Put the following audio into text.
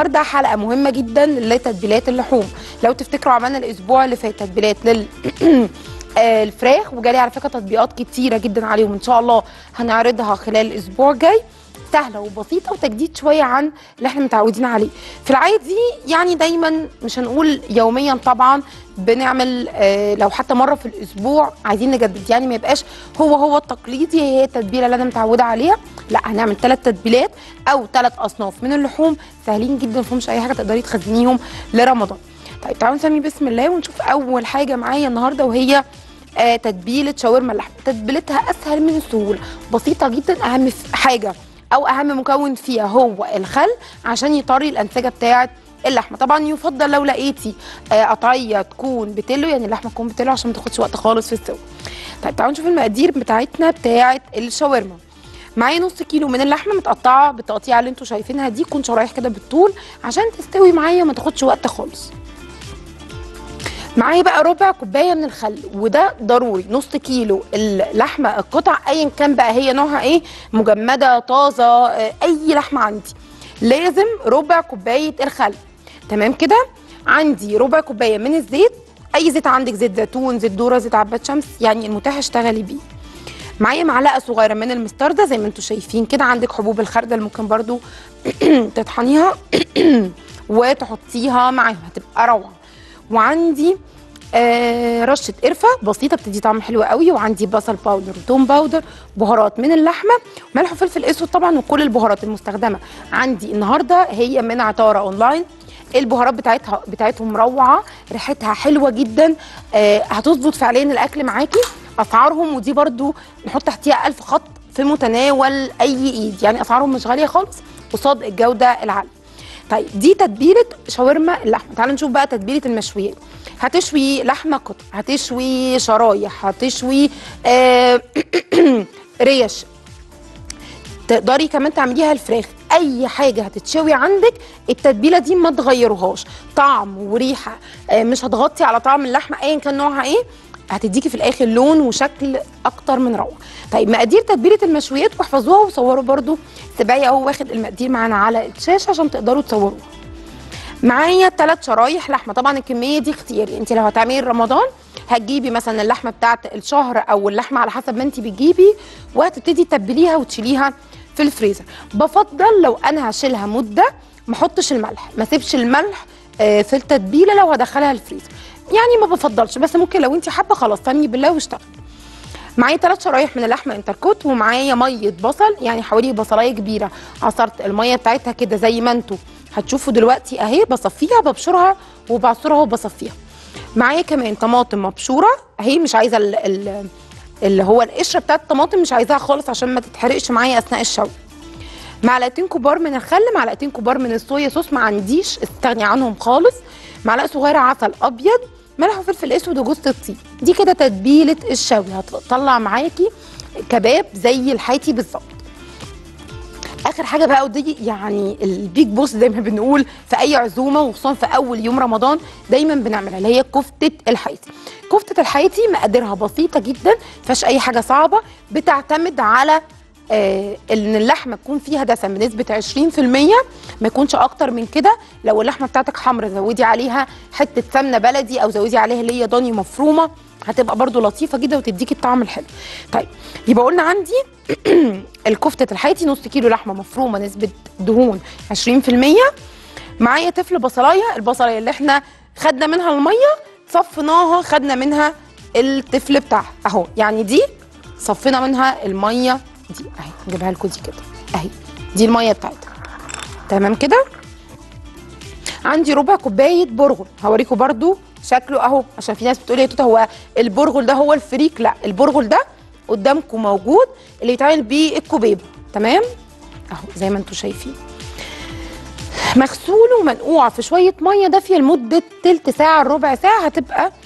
النهارده حلقه مهمه جدا لتتبيلات اللحوم لو تفتكروا عملنا الاسبوع اللي فات تتبيلات لل آه، الفراخ وجالي على فكره تطبيقات كتيره جدا عليهم ان شاء الله هنعرضها خلال الاسبوع الجاي سهله وبسيطه وتجديد شويه عن اللي احنا متعودين عليه في العادي يعني دايما مش هنقول يوميا طبعا بنعمل آه، لو حتى مره في الاسبوع عايزين نجدد يعني ما يبقاش هو هو التقليدي هي التتبيله اللي انا متعوده عليها لا هنعمل ثلاث تتبيلات او ثلاث اصناف من اللحوم سهلين جدا ما فيهمش اي حاجه تقدري تخزنيهم لرمضان طيب تعالوا نسمي بسم الله ونشوف اول حاجه معايا النهارده وهي آه تتبيله شاورما اللحمه تتبيلتها اسهل من السهوله بسيطه جدا اهم ف- حاجه او اهم مكون فيها هو الخل عشان يطري الانسجه بتاعه اللحمه طبعا يفضل لو لقيتي آه، قطعيه تكون بتلو يعني اللحمه تكون بتلو عشان ما تاخدش وقت خالص في السوا طيب تعالوا نشوف المقادير بتاعتنا بتاعه الشاورما معايا نص كيلو من اللحمه متقطعه بالتقطيعه اللي انتوا شايفينها دي تكون شرايح كده بالطول عشان تستوي معايا وما تاخدش وقت خالص معايا بقى ربع كوبايه من الخل وده ضروري نص كيلو اللحمه القطع ايا كان بقى هي نوعها ايه مجمده طازه آه، اي لحمه عندي لازم ربع كوبايه الخل تمام كده عندي ربع كوبايه من الزيت اي زيت عندك زيت زيتون زيت ذره زيت عباد شمس يعني المتاح اشتغلي بيه معايا معلقه صغيره من المستردة زي ما انتم شايفين كده عندك حبوب الخردل ممكن برضو تطحنيها وتحطيها معاها هتبقى روعه وعندي آه رشه قرفه بسيطه بتدي طعم حلو قوي وعندي بصل باودر وتوم باودر بهارات من اللحمه ملح وفلفل اسود طبعا وكل البهارات المستخدمه عندي النهارده هي من عطاره اونلاين البهارات بتاعتها بتاعتهم روعه ريحتها حلوه جدا آه هتظبط فعليا الاكل معاكي اسعارهم ودي برضو نحط تحتيها ألف خط في متناول اي ايد يعني اسعارهم مش غاليه خالص قصاد الجوده العاليه طيب دي تتبيله شاورما اللحمه تعالوا نشوف بقى تتبيله المشويات هتشوي لحمه قطع هتشوي شرايح هتشوي آه ريش تقدري كمان تعمليها الفراخ اي حاجه هتتشوي عندك التتبيله دي ما تغيرهاش طعم وريحه آه، مش هتغطي على طعم اللحمه ايا كان نوعها ايه هتديكي في الاخر لون وشكل اكتر من روعه طيب مقادير تتبيله المشويات واحفظوها وصوروا برضو سباعي اهو واخد المقادير معانا على الشاشه عشان تقدروا تصوروها معايا ثلاث شرايح لحمه طبعا الكميه دي اختياري انت لو هتعملي رمضان هتجيبي مثلا اللحمه بتاعت الشهر او اللحمه على حسب ما انت بتجيبي وهتبتدي تتبليها وتشيليها في الفريزر بفضل لو انا هشيلها مده ما احطش الملح ما اسيبش الملح آه، في التتبيله لو هدخلها الفريزر يعني ما بفضلش بس ممكن لو انت حابه خلاص سمي بالله واشتغل معايا ثلاث شرايح من اللحمه انتركوت ومعايا ميه بصل يعني حوالي بصلايه كبيره عصرت الميه بتاعتها كده زي ما انتوا هتشوفوا دلوقتي اهي بصفيها ببشرها وبعصرها وبصفيها معايا كمان طماطم مبشوره اهي مش عايزه ال ال اللي هو القشره بتاعت الطماطم مش عايزاها خالص عشان ما تتحرقش معايا اثناء الشوي معلقتين كبار من الخل معلقتين كبار من الصويا صوص ما عنديش استغني عنهم خالص معلقه صغيره عسل ابيض ملح وفلفل اسود وجوز الطيب دي كده تتبيله الشوي هتطلع معاكي كباب زي الحيتي بالظبط اخر حاجه بقى ودي يعني البيج بوس زي ما بنقول في اي عزومه وخصوصا في اول يوم رمضان دايما بنعملها اللي هي كفته الحيتي كفته الحيتي مقاديرها بسيطه جدا فيهاش اي حاجه صعبه بتعتمد على آه ان اللحمه تكون فيها دسم بنسبه 20% ما يكونش اكتر من كده لو اللحمه بتاعتك حمرا زودي عليها حته سمنه بلدي او زودي عليها اللي هي ضاني مفرومه هتبقى برضو لطيفه جدا وتديكي الطعم الحلو طيب يبقى قلنا عندي الكفته الحياتي نص كيلو لحمه مفرومه نسبه دهون 20% معايا طفل بصلايه البصلايه اللي احنا خدنا منها الميه صفيناها خدنا منها الطفل بتاعها اهو يعني دي صفينا منها الميه دي اهي نجيبها لكم دي كده اهي دي الميه بتاعتها تمام كده عندي ربع كوبايه برغل هوريكم برضو شكله اهو عشان في ناس بتقول لي يا توته هو البرغل ده هو الفريك لا البرغل ده قدامكم موجود اللي يتعمل بيه الكوبيبه تمام اهو زي ما انتم شايفين مغسول ومنقوع في شويه ميه دافيه لمده تلت ساعه ربع ساعه هتبقى